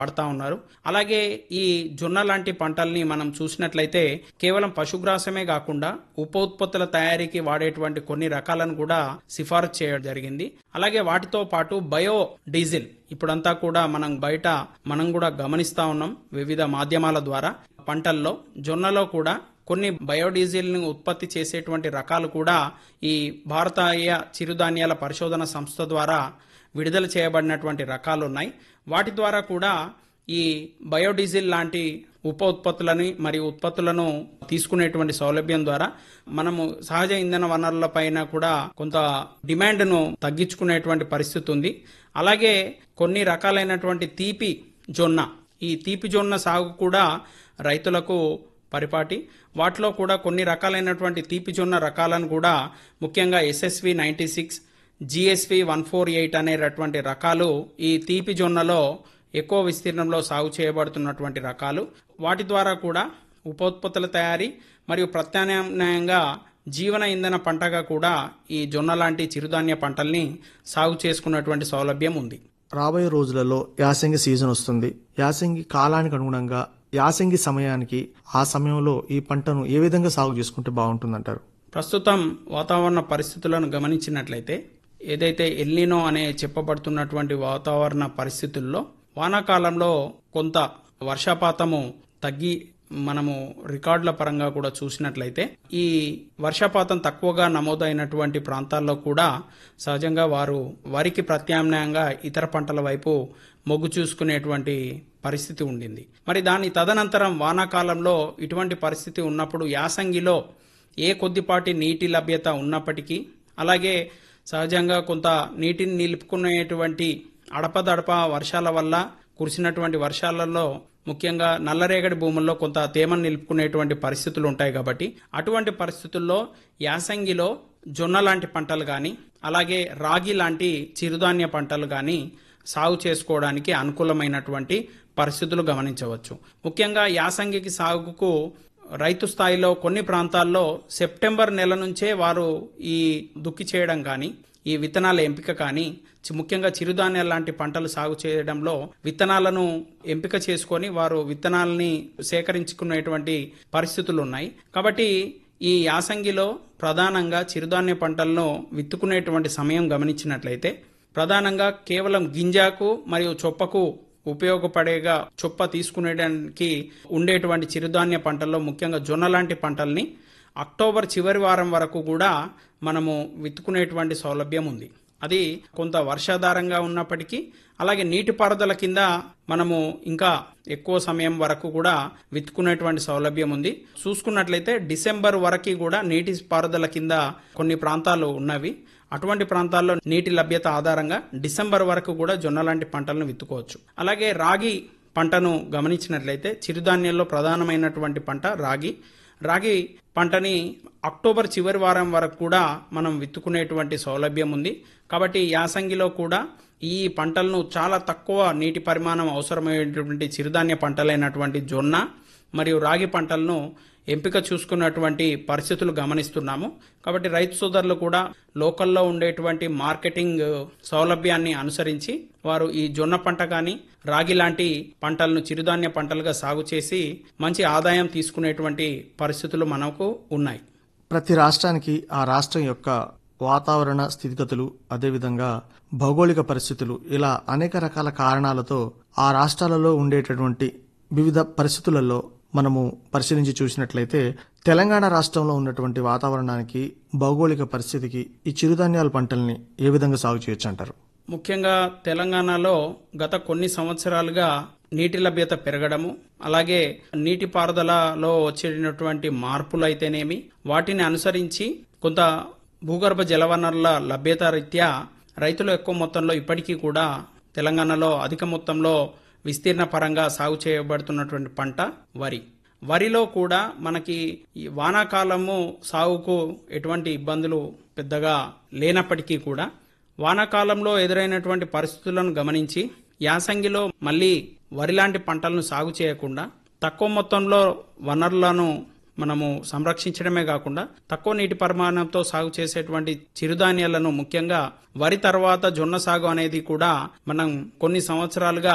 పడతా ఉన్నారు అలాగే ఈ జొన్న లాంటి పంటల్ని మనం చూసినట్లయితే కేవలం పశుగ్రాసమే కాకుండా ఉప ఉత్పత్తుల తయారీకి వాడేటువంటి కొన్ని రకాలను కూడా సిఫారసు చేయడం జరిగింది అలాగే వాటితో పాటు బయో డీజిల్ ఇప్పుడంతా కూడా మనం బయట మనం కూడా గమనిస్తా ఉన్నాం వివిధ మాధ్యమాల ద్వారా పంటల్లో జొన్నలో కూడా కొన్ని బయోడీజిల్ ను ఉత్పత్తి చేసేటువంటి రకాలు కూడా ఈ భారతీయ చిరుధాన్యాల పరిశోధన సంస్థ ద్వారా విడుదల చేయబడినటువంటి రకాలు ఉన్నాయి వాటి ద్వారా కూడా ఈ బయోడీజిల్ లాంటి ఉప ఉత్పత్తులని మరియు ఉత్పత్తులను తీసుకునేటువంటి సౌలభ్యం ద్వారా మనము సహజ ఇంధన వనరుల పైన కూడా కొంత డిమాండ్ను తగ్గించుకునేటువంటి పరిస్థితి ఉంది అలాగే కొన్ని రకాలైనటువంటి తీపి జొన్న ఈ తీపి జొన్న సాగు కూడా రైతులకు పరిపాటి వాటిలో కూడా కొన్ని రకాలైనటువంటి తీపి జొన్న రకాలను కూడా ముఖ్యంగా SSV ninety six GSV one four eight అనేటటువంటి రకాలు ఈ తీపి జొన్నలో ఎక్కువ విస్తీర్ణంలో సాగు చేయబడుతున్నటువంటి రకాలు వాటి ద్వారా కూడా ఉపోత్పత్తుల తయారీ మరియు ప్రత్యామ్నాయంగా జీవన ఇంధన పంటగా కూడా ఈ జొన్న లాంటి చిరుధాన్య పంటల్ని సాగు చేసుకున్నటువంటి సౌలభ్యం ఉంది రాబోయే రోజులలో యాసంగి సీజన్ వస్తుంది యాసంగి కాలానికి అనుగుణంగా యాసంగి సమయానికి ఆ సమయంలో ఈ పంటను ఏ విధంగా సాగు చేసుకుంటే బాగుంటుందంటారు ప్రస్తుతం వాతావరణ పరిస్థితులను గమనించినట్లయితే ఏదైతే ఎల్నినో అనే చెప్పబడుతున్నటువంటి వాతావరణ పరిస్థితుల్లో వానాకాలంలో కొంత వర్షపాతము తగ్గి మనము రికార్డుల పరంగా కూడా చూసినట్లయితే ఈ వర్షపాతం తక్కువగా నమోదైనటువంటి ప్రాంతాల్లో కూడా సహజంగా వారు వరికి ప్రత్యామ్నాయంగా ఇతర పంటల వైపు మొగ్గు చూసుకునేటువంటి పరిస్థితి ఉండింది మరి దాని తదనంతరం వానాకాలంలో ఇటువంటి పరిస్థితి ఉన్నప్పుడు యాసంగిలో ఏ కొద్దిపాటి నీటి లభ్యత ఉన్నప్పటికీ అలాగే సహజంగా కొంత నీటిని నిలుపుకునేటువంటి అడపదడప వర్షాల వల్ల కురిసినటువంటి వర్షాలలో ముఖ్యంగా నల్లరేగడి భూముల్లో కొంత తేమను నిలుపుకునేటువంటి పరిస్థితులు ఉంటాయి కాబట్టి అటువంటి పరిస్థితుల్లో యాసంగిలో జొన్న లాంటి పంటలు కానీ అలాగే రాగి లాంటి చిరుధాన్య పంటలు కానీ సాగు చేసుకోవడానికి అనుకూలమైనటువంటి పరిస్థితులు గమనించవచ్చు ముఖ్యంగా యాసంగికి సాగుకు రైతు స్థాయిలో కొన్ని ప్రాంతాల్లో సెప్టెంబర్ నెల నుంచే వారు ఈ దుక్కి చేయడం కానీ ఈ విత్తనాల ఎంపిక కానీ చి- ముఖ్యంగా చిరుధాన్యాల లాంటి పంటలు సాగు చేయడంలో విత్తనాలను ఎంపిక చేసుకొని వారు విత్తనాలని సేకరించుకునేటువంటి పరిస్థితులు ఉన్నాయి కాబట్టి ఈ యాసంగిలో ప్రధానంగా చిరుధాన్య పంటలను విత్తుకునేటువంటి సమయం గమనించినట్లయితే ప్రధానంగా కేవలం గింజకు మరియు చొప్పకు ఉపయోగపడేగా చొప్ప తీసుకునేడానికి ఉండేటువంటి చిరుధాన్య పంటల్లో ముఖ్యంగా జొన్న లాంటి పంటల్ని అక్టోబర్ చివరి వారం వరకు కూడా మనము విత్తుకునేటువంటి సౌలభ్యం ఉంది అది కొంత వర్షాధారంగా ఉన్నప్పటికీ అలాగే నీటిపారుదల కింద మనము ఇంకా ఎక్కువ సమయం వరకు కూడా విత్తుకునేటువంటి సౌలభ్యం ఉంది చూసుకున్నట్లయితే డిసెంబర్ వరకు కూడా నీటి పారుదల కింద కొన్ని ప్రాంతాలు ఉన్నవి అటువంటి ప్రాంతాల్లో నీటి లభ్యత ఆధారంగా డిసెంబర్ వరకు కూడా జొన్న లాంటి పంటలను విత్తుకోవచ్చు అలాగే రాగి పంటను గమనించినట్లయితే చిరుధాన్యాల్లో ప్రధానమైనటువంటి పంట రాగి రాగి పంటని అక్టోబర్ చివరి వారం వరకు కూడా మనం విత్తుకునేటువంటి సౌలభ్యం ఉంది కాబట్టి యాసంగిలో కూడా ఈ పంటలను చాలా తక్కువ నీటి పరిమాణం అవసరమైనటువంటి చిరుధాన్య పంటలైనటువంటి జొన్న మరియు రాగి పంటలను ఎంపిక చూసుకున్నటువంటి పరిస్థితులు గమనిస్తున్నాము కాబట్టి రైతు సోదరులు కూడా లోకల్లో ఉండేటువంటి మార్కెటింగ్ సౌలభ్యాన్ని అనుసరించి వారు ఈ జొన్న పంట కానీ రాగి లాంటి పంటలను చిరుధాన్య పంటలుగా సాగు చేసి మంచి ఆదాయం తీసుకునేటువంటి పరిస్థితులు మనకు ఉన్నాయి ప్రతి రాష్ట్రానికి ఆ రాష్ట్రం యొక్క వాతావరణ స్థితిగతులు అదేవిధంగా భౌగోళిక పరిస్థితులు ఇలా అనేక రకాల కారణాలతో ఆ రాష్ట్రాలలో ఉండేటటువంటి వివిధ పరిస్థితులలో మనము పరిశీలించి చూసినట్లయితే తెలంగాణ రాష్ట్రంలో ఉన్నటువంటి వాతావరణానికి భౌగోళిక పరిస్థితికి ఈ చిరుధాన్యాల పంటల్ని ఏ విధంగా సాగు చేయొచ్చు అంటారు ముఖ్యంగా తెలంగాణలో గత కొన్ని సంవత్సరాలుగా నీటి లభ్యత పెరగడము అలాగే నీటిపారుదలలో వచ్చేటటువంటి మార్పులు అయితేనేమి వాటిని అనుసరించి కొంత భూగర్భ జలవనరుల లభ్యత రీత్యా రైతులు ఎక్కువ మొత్తంలో ఇప్పటికీ కూడా తెలంగాణలో అధిక మొత్తంలో విస్తీర్ణ పరంగా సాగు చేయబడుతున్నటువంటి పంట వరి వరిలో కూడా మనకి ఈ వానాకాలము సాగుకు ఎటువంటి ఇబ్బందులు పెద్దగా లేనప్పటికీ కూడా వానాకాలంలో ఎదురైనటువంటి పరిస్థితులను గమనించి యాసంగిలో మళ్ళీ వరి లాంటి పంటలను సాగు చేయకుండా తక్కువ మొత్తంలో వనరులను మనము సంరక్షించడమే కాకుండా తక్కువ నీటి పరిమాణంతో సాగు చేసేటువంటి చిరుధాన్యాలను ముఖ్యంగా వరి తర్వాత జొన్న సాగు అనేది కూడా మనం కొన్ని సంవత్సరాలుగా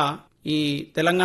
ఈ తెలంగాణ